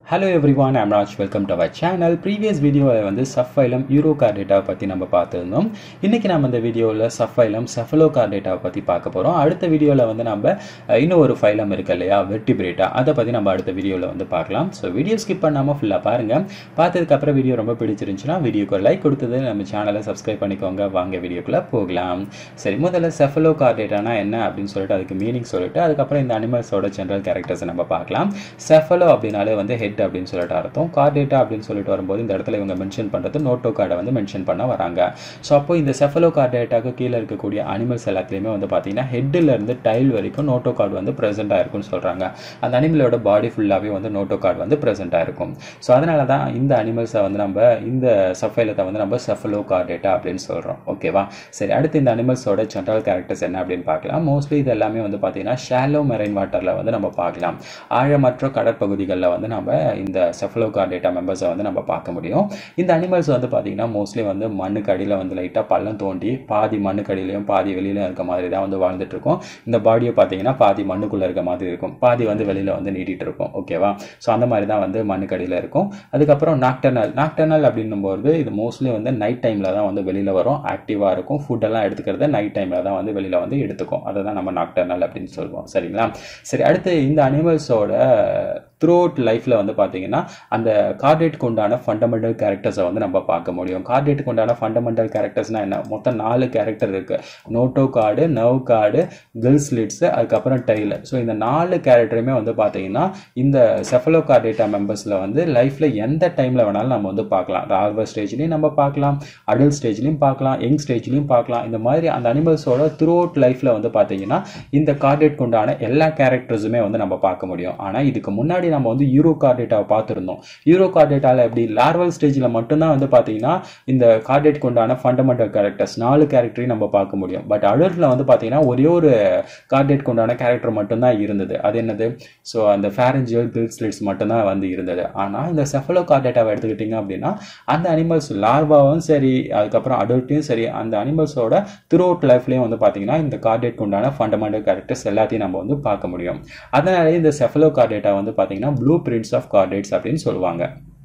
hello everyone I'm Raj welcome to our channel previous வீடியோவில் வந்து சஃபைலம் euro car டேட்டாவை பற்றி நம்ம பார்த்துருந்தோம் இன்றைக்கி நம்ம இந்த வீடியோவில் சஃபைலம் செஃபலோ கார் டேட்டாவை பற்றி பார்க்க போகிறோம் அடுத்த வீடியோவில் வந்து நம்ம அஹ், இன்னும் ஒரு ஃபைலம் இருக்கு இல்லையா வெர்டிபிரேட்டா அதை பற்றி நம்ம அடுத்த வீடியோவில் வந்து பார்க்கலாம் ஸோ வீடியோ ஸ்கிப் பண்ணாமல் ஃபுல்லாக பாருங்கள் பார்த்ததுக்கப்புறம் வீடியோ ரொம்ப பிடிச்சிருந்துச்சுன்னா வீடியோக்கு ஒரு லைக் கொடுத்தது நம்ம சேனலை சப்ஸ்கிரைப் பண்ணிக்கோங்க வாங்க வீடியோக்குள்ளே போகலாம் சரி முதல்ல செஃபலோ கார் டேட்டானா என்ன அப்படின்னு சொல்லிட்டு அதுக்கு மீனிங் சொல்லிட்டு அதுக்கப்புறம் இந்த அனிமல்ஸோட ஜென்ரல் கேரக்டர்ஸை நம்ம பார்க்கலாம் செஃபலோ அப்படின்னாலே வந்து ஹெட் அப்படின்னு சொல்லிட்டு அர்த்தம் கார் டேட்டா அப்படின்னு சொல்லிட்டு வரும்போது இந்த இடத்துல இவங்க மென்ஷன் பண்ணுறது நோட்டோ கார்டை வந்து மென்ஷன் பண்ண வராங்க ஸோ அப்போ இந்த செஃபலோ கார் டேட்டாக்கு கீழே இருக்கக்கூடிய அனிமல்ஸ் எல்லாத்துலேயுமே வந்து பார்த்தீங்கன்னா ஹெட்டில் இருந்து டைல் வரைக்கும் நோட்டோ கார்டு வந்து ப்ரெசென்ட் ஆயிருக்கும்னு சொல்கிறாங்க அந்த அனிமலோட பாடி ஃபுல்லாகவே வந்து நோட்டோ கார்டு வந்து ப்ரெசென்ட் ஆயிருக்கும் ஸோ அதனால தான் இந்த அனிமல்ஸை வந்து நம்ம இந்த சஃபைலத்தை வந்து நம்ம செஃபலோ கார் டேட்டா அப்படின்னு சொல்கிறோம் ஓகேவா சரி அடுத்து இந்த அனிமல்ஸோட ஜென்ரல் கேரக்டர்ஸ் என்ன அப்படின்னு பார்க்கலாம் மோஸ்ட்லி இது எல்லாமே வந்து பார்த்தீங்கன்னா ஷாலோ மெரைன் வாட்டரில் வந்து நம்ம பார்க்கலாம் ஆழமற்ற கடற்பகுதிகளில் வந்து நம்ம இந்த செஃபலோகார் டேட்டா மெம்பர்ஸை வந்து நம்ம பார்க்க முடியும் இந்த அனிமல்ஸ் வந்து பார்த்தீங்கன்னா மோஸ்ட்லி வந்து மண்ணுக்கு அடியில் வந்து லைட்டாக பள்ளம் தோண்டி பாதி மண்ணுக்கு அடியிலையும் பாதி வெளியிலையும் இருக்க மாதிரி தான் வந்து வாழ்ந்துட்டு இருக்கும் இந்த பாடியை பார்த்தீங்கன்னா பாதி மண்ணுக்குள்ளே இருக்க மாதிரி இருக்கும் பாதி வந்து வெளியில் வந்து நீட்டிட்டு இருக்கும் ஓகேவா ஸோ அந்த மாதிரி தான் வந்து மண்ணுக்கு அடியில் இருக்கும் அதுக்கப்புறம் நாக்டர்னல் நாக்டர்னல் அப்படின்னும்போது இது மோஸ்ட்லி வந்து நைட் டைமில் தான் வந்து வெளியில் வரும் ஆக்டிவாக இருக்கும் ஃபுட்டெல்லாம் எடுத்துக்கிறது நைட் டைமில் தான் வந்து வெளியில் வந்து எடுத்துக்கும் அதை தான் நம்ம நாக்டர்னல் அப்படின்னு சொல்லுவோம் சரிங்களா சரி அடுத்து இந்த அனிமல்ஸோட த்ரூ அவுட் லைஃப்பில் வந்து பார்த்தீங்கன்னா அந்த கார்டேட்டுக்கு உண்டான ஃபண்டமெண்டல் கேரக்டர்ஸை வந்து நம்ம பார்க்க முடியும் கார்டேட்டுக்கு உண்டான ஃபண்டமெண்டல் கேரக்டர்ஸ்னால் என்ன மொத்தம் நாலு கேரக்டர் இருக்குது notochord nerve cord gill slits அதுக்கப்புறம் டெய்லு ஸோ இந்த நாலு கேரக்டருமே வந்து பார்த்தீங்கன்னா இந்த செஃபலோ கார்டேட்டா மெம்பர்ஸில் வந்து லைஃப்பில் எந்த டைமில் வேணாலும் நம்ம வந்து பார்க்கலாம் ரார்வர் ஸ்டேஜ்லையும் நம்ம பார்க்கலாம் அடல்ட் ஸ்டேஜ்லையும் பார்க்கலாம் யங் ஸ்டேஜ்லையும் பார்க்கலாம் இந்த மாதிரி அந்த அனிமல்ஸோட த்ரூ அவுட் லைஃப்பில் வந்து பார்த்தீங்கன்னா இந்த கார்டேட்க்கு உண்டான எல்லா கேரக்டர்ஸுமே வந்து நம்ம பார்க்க முடியும் ஆனால் இதுக்கு முன்னாடி நம்ம வந்து யூரோ கார்டேட்டாவை பார்த்துருந்தோம் யூரோ கார்டேட்டாவில் எப்படி லார்வல் ஸ்டேஜில் மட்டும்தான் வந்து பார்த்தீங்கன்னா இந்த கார்டேட்க்கு உண்டான ஃபண்டமெண்டல் கேரக்டர்ஸ் நாலு கேரக்டரையும் நம்ம பார்க்க முடியும் பட் அடல்ட்டில் வந்து பார்த்தீங்கன்னா ஒரே ஒரு கார்டேட்க்கு உண்டான கேரக்டர் மட்டும்தான் இருந்தது அது என்னது ஸோ அந்த ஃபேரஞ்சியல் கில் ஸ்லிட்ஸ் மட்டும்தான் வந்து இருந்தது ஆனால் இந்த செஃபலோ கார்டேட்டாவை எடுத்துக்கிட்டிங்க அப்படின்னா அந்த அனிமல்ஸ் லார்வாவும் சரி அதுக்கப்புறம் அடல்ட்டையும் சரி அந்த அனிமல்ஸோட த்ரூ அவுட் லைஃப்லையும் வந்து பார்த்தீங்கன்னா இந்த கார்டேட்க்கு உண்டான ஃபண்டமெண்டல் கேரக்டர்ஸ் எல்லாத்தையும் நம்ம வந்து பார்க்க முடியும் அதனால இந்த செஃபலோ கார்டேட்டா வந்து பார்த்தீங்கன்னா ப்ளூ பிரிண்ட்ஸ் ஆஃப் கார்டேட்ஸ் அப்படின்னு சொல்லுவாங்க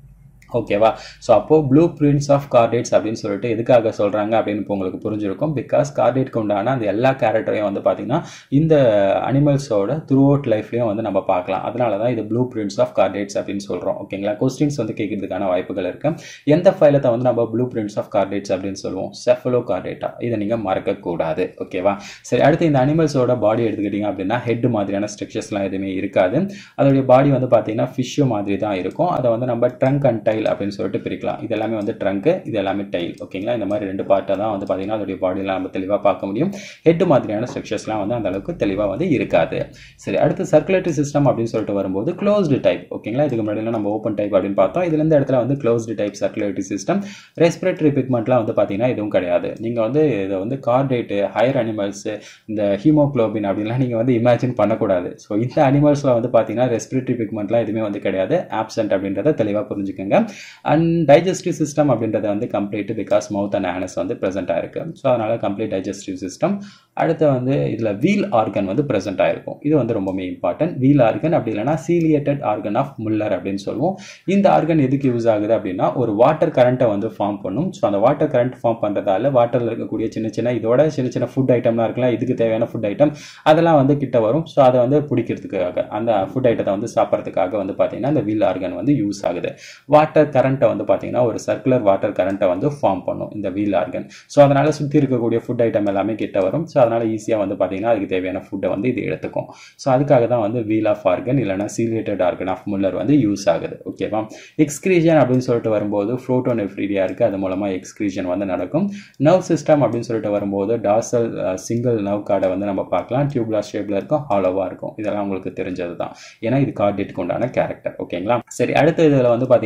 ஓகேவா ஸோ அப்போது ப்ளூ பிரிண்ட்ஸ் ஆஃப் கார்டேட்ஸ் அப்படின்னு சொல்லிட்டு எதுக்காக சொல்கிறாங்க அப்படின்னு இப்போ உங்களுக்கு புரிஞ்சிருக்கும் பிகாஸ் கார்டேட்க்கு உண்டான அந்த எல்லா கேரக்டரையும் வந்து பார்த்திங்கன்னா இந்த அனிமல்ஸோட த்ரூ அவுட் லைஃப்லையும் வந்து நம்ம பார்க்கலாம் அதனால தான் இது ப்ளூ பிரிண்ட்ஸ் ஆஃப் கார்டேட்ஸ் அப்படின்னு சொல்கிறோம் ஓகேங்களா கொஸ்டின்ஸ் வந்து கேட்கறதுக்கான வாய்ப்புகள் இருக்குது எந்த ஃபைலத்தை வந்து நம்ம ப்ளூ பிரிண்ட்ஸ் ஆஃப் கார்டேட்ஸ் அப்படின்னு சொல்லுவோம் செஃபலோ கார்டேட்டா இதை நீங்கள் மறக்கக்கூடாது ஓகேவா சரி அடுத்து இந்த அனிமல்ஸோட பாடி எடுத்துக்கிட்டிங்க அப்படின்னா ஹெட் மாதிரியான ஸ்ட்ரக்சர்ஸ்லாம் எதுவுமே இருக்காது அதோடைய பாடி வந்து பார்த்தீங்கன்னா ஃபிஷ்ஷு மாதிரி தான் இருக்கும் அதை வந்து நம்ம ட்ரங்க் அண்ட் டைல் அப்படின்னு சொல்லிட்டு பிரிக்கலாம் இது எல்லாமே வந்து ட்ரங்க்கு இது எல்லாமே டைல் ஓகேங்களா இந்த மாதிரி ரெண்டு பார்ட்டை தான் வந்து பார்த்தீங்கன்னா அதோடைய பாடியெலாம் நம்ம தெளிவாக பார்க்க முடியும் ஹெட் மாதிரியான ஸ்ட்ரக்சர்ஸ்லாம் வந்து அந்த அளவுக்கு தெளிவாக வந்து இருக்காது சரி அடுத்து சர்க்குலேட்டரி சிஸ்டம் அப்படின்னு சொல்லிட்டு வரும்போது க்ளோஸ்டு டைப் ஓகேங்களா இதுக்கு முன்னாடி நம்ம ஓப்பன் டைப் அப்படின்னு பார்த்தோம் இதுல இந்த இடத்துல வந்து closed type circulatory system respiratory பிக்மெண்ட்லாம் வந்து பார்த்தீங்கன்னா எதுவும் கிடையாது நீங்கள் வந்து இதை வந்து கார்டேட்டு ஹையர் அனிமல்ஸ் இந்த ஹீமோக்ளோபின் அப்படின்லாம் நீங்கள் வந்து இமேஜின் பண்ணக்கூடாது ஸோ இந்த அனிமல்ஸில் வந்து பார்த்தீங்கன்னா ரெஸ்பிரேட்டரி பிக்மெண்ட்லாம் எதுவுமே வந்து கிடையாது ஆப்சென்ட் அப்படின்றத தெளிவாக புரிஞ்சுக்கோங்க அண்ட் டைஜஸ்டிவ் சிஸ்டம் அப்படின்றத வந்து complete because mouth and anus வந்து ப்ரெசென்ட் ஆயிருக்கு ஸோ அதனால கம்ப்ளீட் டைஜஸ்டிவ் சிஸ்டம் அடுத்து வந்து இதில் வீல் ஆர்கன் வந்து ப்ரெசென்ட் ஆயிருக்கும் இது வந்து ரொம்பவே இம்பார்ட்டன்ட் வீல் ஆர்கன் அப்படி இல்லைனா சீலியேட்டட் ஆர்கன் ஆஃப் முல்லர் அப்படின்னு சொல்லுவோம் இந்த ஆர்கன் எதுக்கு யூஸ் ஆகுது அப்படின்னா ஒரு வாட்டர் கரண்ட்டை வந்து ஃபார்ம் பண்ணும் ஸோ அந்த வாட்டர் கரண்ட் ஃபார்ம் பண்ணுறதால வாட்டரில் இருக்கக்கூடிய சின்ன சின்ன இதோட சின்ன சின்ன ஃபுட் ஐட்டம்லாம் இருக்கலாம் இதுக்கு தேவையான ஃபுட் ஐட்டம் அதெல்லாம் வந்து கிட்ட வரும் ஸோ அதை வந்து பிடிக்கிறதுக்காக அந்த ஃபுட் ஐட்டத்தை வந்து சாப்பிட்றதுக்காக வந்து பார்த்தீங்கன்னா அந்த வீல் ஆர்கன் வந்து யூஸ் ஆகுது வாட்டர் கரண்ட்டை வந்து பார்த்தீங்கன்னா ஒரு சர்க்குலர் வாட்டர் கரண்ட்டை வந்து ஃபார்ம் பண்ணும் இந்த வீல் ஆர்கன் ஸோ அதனால் சுற்றி இருக்கக்கூடிய ஃபுட் ஐட்டம் எல்லாமே கிட்ட வரும் ஸோ அதனால் ஈஸியாக வந்து பார்த்தீங்கன்னா அதுக்கு தேவையான ஃபுட்டை வந்து இது எடுத்துக்கும் ஸோ அதுக்காக தான் வந்து வீல் ஆஃப் ஆர்கன் இல்லைனா சீலியேட்டட் ஆர்கன் ஆஃப் முல்லர் வந்து யூஸ் ஆகுது ஓகேவா எக்ஸ்கிரீஷன் அப்படின்னு சொல்லிட்டு வரும்போது ஃப்ரோட்டோனெஃப்ரீடியா இருக்குது அது மூலமாக எக்ஸ்கிரீஷன் வந்து நடக்கும் நர்வ் சிஸ்டம் அப்படின்னு சொல்லிட்டு வரும்போது டார்சல் சிங்கிள் நர்வ் கார்டை வந்து நம்ம பார்க்கலாம் டியூப்லா ஷேப்பில் இருக்கும் ஹாலோவாக இருக்கும் இதெல்லாம் உங்களுக்கு தெரிஞ்சது தான் ஏன்னா இது கார்டேட்டுக்கு உண்டான கேரக்டர் ஓகேங்களா சரி அடுத்த இதில் வந்து பார்த்தீங்கன்னா இம்யூ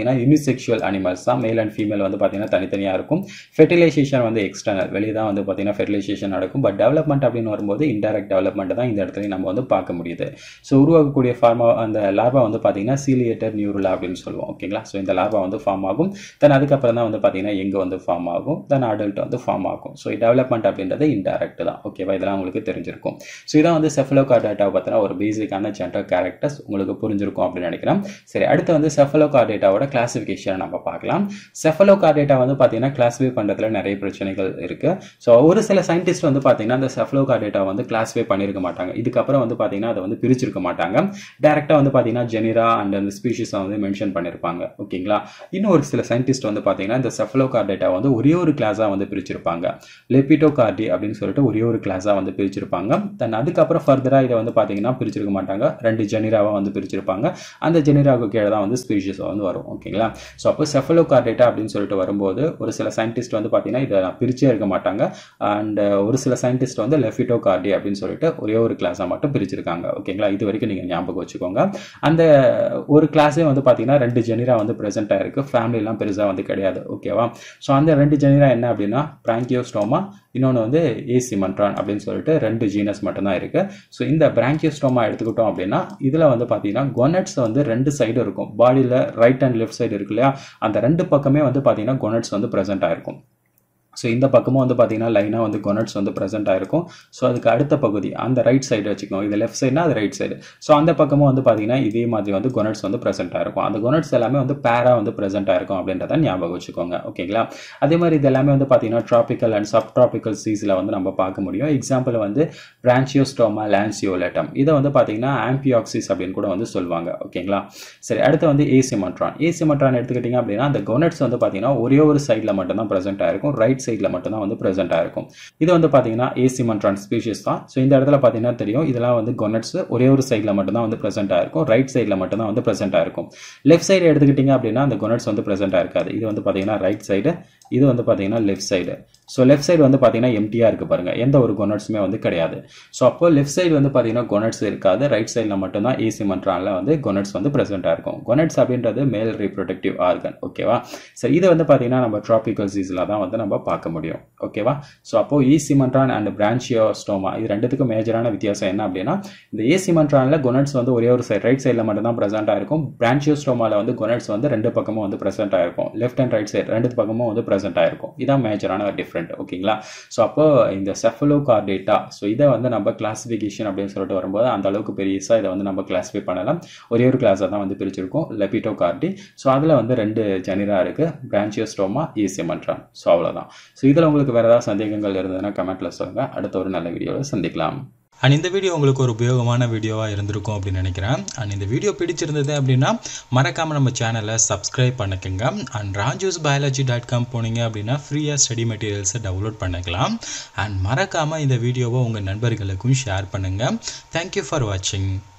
யூனிசெக்ஷுவல் அனிமல்ஸ் தான் மேல் அண்ட் ஃபீமேல் வந்து பார்த்தீங்கன்னா தனித்தனியாக இருக்கும் ஃபெர்டிலைசேஷன் வந்து எக்ஸ்டர்னல் வெளியே தான் வந்து பார்த்தீங்கன்னா ஃபெர்டிலைசேஷன் நடக்கும் பட் டெவலப்மெண்ட் அப்படின்னு வரும்போது இன்டைரக்ட் டெவலப்மெண்ட் தான் இந்த இடத்துல நம்ம வந்து பார்க்க முடியுது ஸோ உருவாக்கக்கூடிய ஃபார்மா அந்த லார்வா வந்து பார்த்தீங்கன்னா சீலியேட்டர் நியூருலா அப்படின்னு சொல்லுவோம் ஓகேங்களா ஸோ இந்த லார்வா வந்து ஃபார்ம் ஆகும் தென் அதுக்கப்புறம் தான் வந்து பார்த்தீங்கன்னா எங்கே வந்து ஃபார்ம் ஆகும் தென் அடல்ட் வந்து ஃபார்ம் ஆகும் ஸோ டெவலப்மெண்ட் அப்படின்றது இன்டைரக்ட் தான் ஓகேவா இதெல்லாம் உங்களுக்கு தெரிஞ்சிருக்கும் ஸோ இதான் வந்து செஃபலோகார்டேட்டாவை பற்றின ஒரு பேசிக்கான ஜென்ரல் கேரக்டர்ஸ் உங்களுக்கு புரிஞ்சிருக்கும் அப்படின்னு நினைக்கிறேன் சரி அடுத்து வந்து செஃபலோகார்டேட்டாவோட கிளாசிஃபிகேஷன் நம்ம பார்க்கலாம் செஃபலோகார்டேட்டா வந்து பார்த்தீங்கன்னா கிளாஸிஃபை பண்ணுறதுல நிறைய பிரச்சனைகள் இருக்கு ஸோ ஒரு சில சயின்டிஸ்ட் வந்து பார்த்தீங்கன்னா அந்த செஃபலோகார்டேட்டா வந்து கிளாஸிஃபை பண்ணியிருக்க மாட்டாங்க இதுக்கப்புறம் வந்து பார்த்தீங்கன்னா அதை வந்து பிரிச்சிருக்க மாட்டாங்க டேரெக்டாக வந்து பார்த்தீங்கன்னா ஜெனிரா அண்ட் அந்த ஸ்பீஷிஸை வந்து மென்ஷன் பண்ணியிருப்பாங்க ஓகேங்களா இன்னும் ஒரு சில சயின்டிஸ்ட் வந்து பார்த்தீங்கன்னா இந்த செஃபலோகார்டேட்டா வந்து ஒரே ஒரு கிளாஸாக வந்து பிரிச்சிருப்பாங்க லெபிட்டோகார்டி அப்படின்னு சொல்லிட்டு ஒரே ஒரு கிளாஸாக வந்து பிரிச்சிருப்பாங்க தென் அதுக்கப்புறம் ஃபர்தராக இதை வந்து பார்த்தீங்கன்னா பிரிச்சிருக்க மாட்டாங்க ரெண்டு ஜெனிராவாக வந்து பிரிச்சிருப்பாங்க அந்த ஜெனிராவுக்கு கீழே தான் வந்து ஸ்பீஷிஸ் வந்து வரும் ஓகேங்களா ஸோ அப்போ செஃபலோகார்டேட்டா அப்படின்னு சொல்லிட்டு வரும்போது ஒரு சில சயின்டிஸ்ட் வந்து பார்த்தீங்கன்னா இதை பிரிச்சே இருக்க மாட்டாங்க அண்ட் ஒரு சில சயின்டிஸ்ட் வந்து லெஃபிட்டோகார்டி அப்படின்னு சொல்லிட்டு ஒரே ஒரு கிளாஸாக மட்டும் பிரிச்சிருக்காங்க ஓகேங்களா இது வரைக்கும் நீங்கள் ஞாபகம் வச்சுக்கோங்க அந்த ஒரு கிளாஸே வந்து பார்த்தீங்கன்னா ரெண்டு ஜெனிரா வந்து ப்ரெசென்ட் ஆயிருக்கு ஃபேமிலிலாம் பெருசாக வந்து கிடையாது ஓகேவா ஸோ அந்த ரெண்டு ஜெனிரா என்ன அப்படின்னா பிராங்கியோஸ்டோமா இன்னொன்று வந்து ஏசி மன்ட்ரான் அப்படின்னு சொல்லிட்டு ரெண்டு ஜீனஸ் மட்டும்தான் இருக்கு ஸோ இந்த பிராங்கியோஸ்டோமா எடுத்துக்கிட்டோம் அப்படின்னா இதில் வந்து பார்த்தீங்கன்னா கொனட்ஸ் வந்து ரெண்டு சைடு இருக்கும் பாடியில் ரைட் அண்ட் லெஃப்ட் சைடு இருக்கு இல்லையா அந்த ரெண்டு பக்கமே வந்து பார்த்தீங்கன்னா கொனட்ஸ் வந்து ப்ரெசென்ட் ஆயிருக்கும் ஸோ இந்த பக்கமும் வந்து பார்த்தீங்கன்னா லைனாக வந்து கொனட்ஸ் வந்து ப்ரெசென்ட் ஆயிருக்கும் ஸோ அதுக்கு அடுத்த பகுதி அந்த ரைட் சைடு வச்சுக்கோங்க இது லெஃப்ட் சைடுனா அது ரைட் சைடு ஸோ அந்த பக்கமும் வந்து பார்த்தீங்கன்னா இதே மாதிரி வந்து கொனட்ஸ் வந்து ப்ரெசென்ட் ஆயிருக்கும் அந்த கொனட்ஸ் எல்லாமே வந்து பேரா வந்து ப்ரெசென்ட் ஆயிருக்கும் அப்படின்றத ஞாபகம் வச்சுக்கோங்க ஓகேங்களா அதே மாதிரி இது எல்லாமே வந்து பார்த்தீங்கன்னா ட்ராபிக்கல் அண்ட் சப் ட்ராபிக்கல் சீஸில் வந்து நம்ம பார்க்க முடியும் எக்ஸாம்பிள் வந்து பிரான்சியோஸ்டோமா லான்சியோலேட்டம் இதை வந்து பார்த்தீங்கன்னா ஆம்பியாக்சிஸ் அப்படின்னு கூட வந்து சொல்லுவாங்க ஓகேங்களா சரி அடுத்து வந்து ஏசிமட்ரான் ஏசிமட்ரான் எடுத்துக்கிட்டிங்க அப்படின்னா அந்த கொனட்ஸ் வந்து பார்த்தீங்கன்னா ஒரே ஒரு சைடில் மட்டும்தான் ப்ரெசென்ட் ஆயிருக்கும் ரைட் சைடில் மட்டும்தான் வந்து ப்ரெசென்ட் ஆயிருக்கும் இது வந்து பார்த்தீங்கன்னா ஏசிமட்ரான் ஸ்பீஷிஸ் தான் ஸோ இந்த இடத்துல பார்த்தீங்கன்னா தெரியும் இதெல்லாம் வந்து கொனட்ஸ் ஒரே ஒரு சைடில் மட்டும்தான் வந்து ப்ரெசென்ட் ஆயிருக்கும் ரைட் சைடில் மட்டும்தான் வந்து ப்ரெசென்ட் ஆயிருக்கும் லெஃப்ட் சைடு எடுத்துக்கிட்டிங்க அப்படின்னா அந்த கொனட்ஸ் வந்து ப்ரெசென்ட் ஆயிருக்காது இது வந்து பார்த்தீங்கன்னா ரைட் சைடு இது வந்து பார்த்தீங்கன்னா left side so left side வந்து பார்த்தீங்கன்னா எம்டியாக இருக்குது பாருங்க எந்த ஒரு கொனட்ஸுமே வந்து கிடையாது ஸோ அப்போ லெஃப்ட் சைடு வந்து பார்த்தீங்கன்னா கொனட்ஸ் இருக்காது ரைட் சைடில் மட்டும்தான் ஏசி மன்றானில் வந்து கொனட்ஸ் வந்து ப்ரெசென்ட்டாக இருக்கும் கொனட்ஸ் அப்படின்றது மேல் ரீப்ரொடக்டிவ் ஆர்கன் ஓகேவா ஸோ இது வந்து பார்த்தீங்கன்னா நம்ம ட்ராபிக்கல் சீஸில் தான் வந்து நம்ம பார்க்க முடியும் ஓகேவா ஸோ அப்போ ஈசி மன்றான் அண்ட் பிரான்சியோஸ்டோமா இது ரெண்டுத்துக்கும் மேஜரான வித்தியாசம் என்ன அப்படின்னா இந்த ஏசி மன்றானில் கொனட்ஸ் வந்து ஒரே ஒரு சைடு ரைட் சைடில் மட்டும் தான் ப்ரெசென்ட்டாக இருக்கும் பிரான்சியோஸ்டோமாவில் வந்து கொனட்ஸ் வந்து ரெண்டு பக்கமும் வந்து ப்ரெசென்ட் ஆயிருக்கும் லெஃப்ட் அண்ட் ரைட் சைடு ரெண்டு பக்கமும் வந்து ப்ரெசென்ட் ஆயிருக்கும் இதான் மேஜரான டிஃப்ரெண்ட் ஓகேங்களா ஸோ அப்போ இந்த செஃபலோகார்டேட்டா ஸோ இதை வந்து நம்ம கிளாசிஃபிகேஷன் அப்படின்னு சொல்லிட்டு வரும்போது அந்த அளவுக்கு பெருசாக இதை வந்து நம்ம கிளாஸிஃபை பண்ணலாம் ஒரே ஒரு கிளாஸாக தான் வந்து பிரிச்சிருக்கோம் லெபிட்டோ கார்டி ஸோ அதில் வந்து ரெண்டு ஜெனிரா இருக்குது பிரான்சியோஸ்டோமா ஈசியமன்ட்ரான் ஸோ அவ்வளோதான் ஸோ இதில் உங்களுக்கு வேறு ஏதாவது சந்தேகங்கள் இருந்ததுன்னா கமெண்ட்டில் சொல்லுங்கள் அடுத்த ஒரு நல்ல வீடியோவில் சந்திக்கலாம் அண்ட் இந்த வீடியோ உங்களுக்கு ஒரு உபயோகமான வீடியோவாக இருந்திருக்கும் அப்படின்னு நினைக்கிறேன் அண்ட் இந்த வீடியோ பிடிச்சிருந்தது அப்படின்னா மறக்காமல் நம்ம சேனலை சப்ஸ்கிரைப் பண்ணிக்கோங்க and Raju's biology dot com போனீங்க அப்படின்னா ஃப்ரீயாக ஸ்டடி மெட்டீரியல்ஸை டவுன்லோட் பண்ணிக்கலாம் அண்ட் மறக்காமல் இந்த வீடியோவை உங்கள் நண்பர்களுக்கும் ஷேர் பண்ணுங்கள் தேங்க்யூ ஃபார் வாட்சிங்